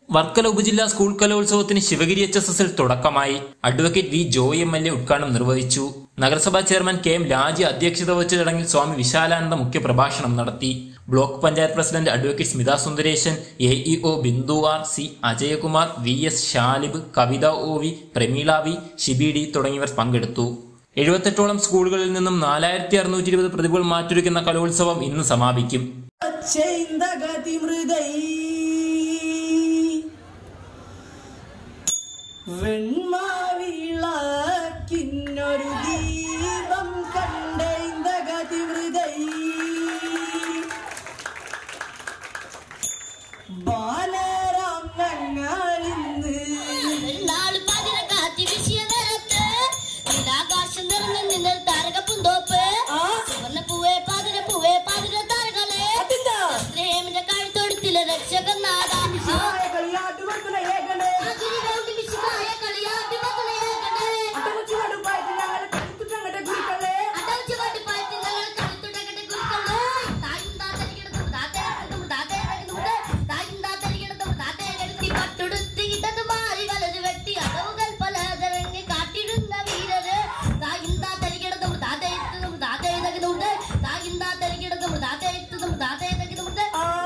വർക്കല ഉപജില്ലാ സ്കൂൾ കലോത്സവത്തിന് Sivagiri H S എസിൽ തുടക്കമായി advocate V Joy M L A ഉദ്ഘാടനം നിർവഹിച്ചു നഗരസഭാ ചെയർമാൻ കെ എം രാജി അധ്യക്ഷത വഹിച്ച ചടങ്ങിൽ സ്വാമി വിശാലാനന്ദ മുഖ്യപ്രഭാഷണം നടത്തി block panchayat president advocate Smitha Sundaresan A E O Bindu R C Ajayakumar V S Shalib Kavitha O V Prameela V Shibi D തുടങ്ങിയവർ പങ്കെടുത്തു എഴുപത്തെട്ടോളം സ്കൂളുകളിൽ നിന്നും നാലായിരത്തി അറുന്നൂറ്റി ഇരുപത് പ്രതിഭകൾ മാറ്റൊരുക്കുന്ന കലോത്സവം ഇന്ന് സമാപിക്കും ചെയ്തകതിമൃതൈ വെൺമാവിളക്കിന്നൊരു ദീപം കണ്ടൈന്തകതിമൃതൈ ബാലരാം ഞങ്ങളിന്ന് നാള് പതിനെ കാറ്റി വീശിയ നേരത്ത് നീലാകാശം നിറഞ്ഞു നിന്ന് താരകപ്പുന്തോപ്പ് ആ പൂവേ പാതിര പൂവേ പാതിര താരകളെ അതെന്താ പ്രേമിന്റെ കഴുത്തൊടുത്തിലെ രക്ഷകൻ നാഥ ശിവായ കളിയാട്ടു വെക്കുന്ന ഏകനെ വിശുദ്ധായ കളിയാട്ടി മക്കളെ ഏകണേ. അട്ടമുച്ചു നടുപ്പായിട്ട് ഞങ്ങളെ കടുത്തുട്ടങ്ങട്ടെ കുറിക്കളെ അടവച്ച് പാട്ടി പാട്ടി ഞങ്ങൾ കഴുത്തുടകട്ടെ കുരുക്കളെ. തായും താത്തരികിടത്തും താത്തരികിടത്തും താത്തരികിടത്തും തായും താത്തരികിടത്തും താത്തരികിടത്തി പട്ടുടുത്ത് ഇടത് മാറി വലത് വെട്ടി അടവുകൾ പലതരങ്ങി കാട്ടിടുന്ന വീരര് തായും താത്തരികിടത്തും താത്തരികിടത്തും താത്തരികിടത്തുണ്ട് തായും താത്തരികിടത്തും താത്തരികിടത്തും താത്തരികിടത്തുണ്ട്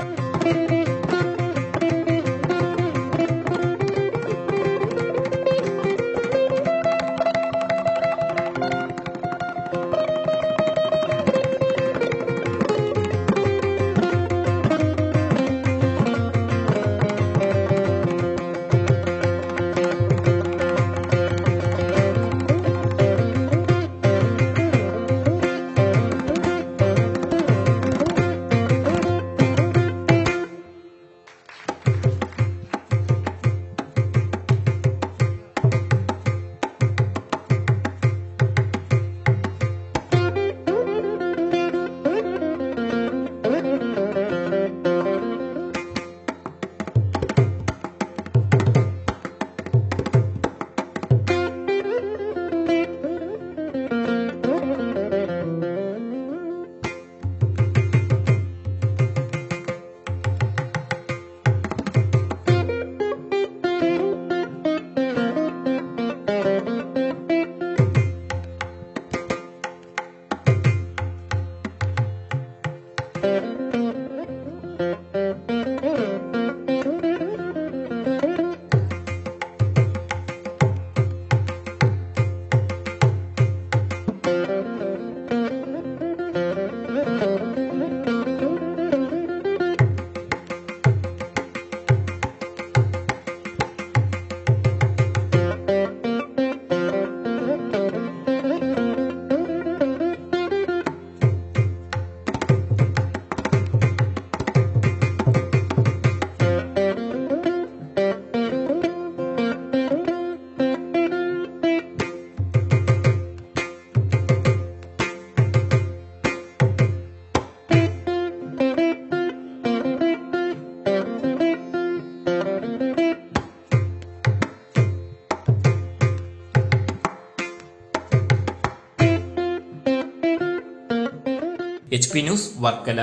H P news Varkala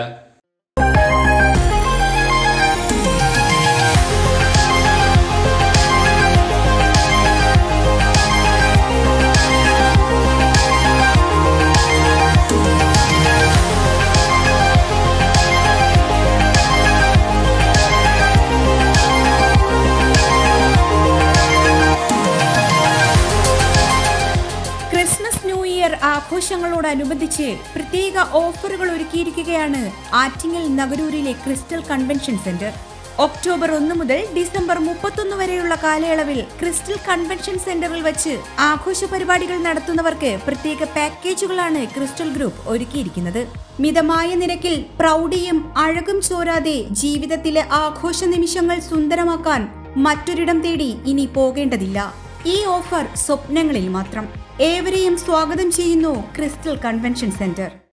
Christmas new year ആഘോഷങ്ങളോടനുബന്ധിച്ച് പ്രത്യേക ഓഫറുകൾ ഒരുക്കിയിരിക്കുകയാണ് ആറ്റിങ്ങൽ നഗരൂരിലെ ക്രിസ്റ്റൽ കൺവെൻഷൻ സെന്റർ ഒക്ടോബർ ഒന്ന് മുതൽ ഡിസംബർ മുപ്പത്തൊന്ന് വരെയുള്ള കാലയളവിൽ ക്രിസ്റ്റൽ കൺവെൻഷൻ സെന്ററിൽ വെച്ച് ആഘോഷ പരിപാടികൾ നടത്തുന്നവർക്ക് പ്രത്യേക പാക്കേജുകളാണ് ക്രിസ്റ്റൽ ഗ്രൂപ്പ് ഒരുക്കിയിരിക്കുന്നത് മിതമായ നിരക്കിൽ പ്രൗഢിയും അഴകും ചോരാതെ ജീവിതത്തിലെ ആഘോഷ നിമിഷങ്ങൾ സുന്ദരമാക്കാൻ മറ്റൊരിടം തേടി ഇനി പോകേണ്ടതില്ല ഈ ഓഫർ സ്വപ്നങ്ങളിൽ മാത്രം ഏവരെയും സ്വാഗതം ചെയ്യുന്നു ക്രിസ്റ്റൽ കൺവെൻഷൻ സെന്റർ